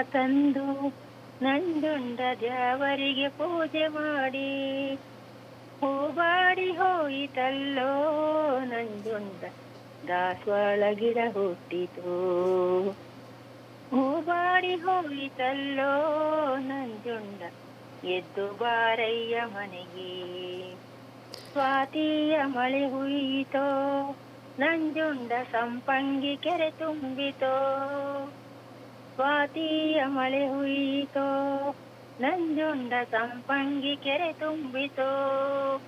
ತಂದು ನಂಜುಂಡ ದ್ಯಾವರಿಗೆ ಪೂಜೆ ಮಾಡಿ ಹೂಬಾಡಿ ಹೋಯಿತಲ್ಲೋ ನಂಜುಂಡ ದಾಸವಾಳ ಗಿಡ ಹುಟ್ಟಿತು ಹೂಬಾಡಿ ಹೋಯಿತಲ್ಲೋ ನಂಜುಂಡ ಎದ್ದು ಬಾರಯ್ಯ ಮನೆಗೆ ಸ್ವಾತಿಯ ಮಳೆ ಹುಯಿತೋ ನಂಜುಂಡ ಸಂಪಂಗಿ ಕೆರೆ ತುಂಬಿತೋ ಸ್ವಾತಿಯ ಮಳೆ ಹುಯಿತೋ ನಂಜುಂಡ ಸಂಪಂಗಿ ಕೆರೆ ತುಂಬಿತೋ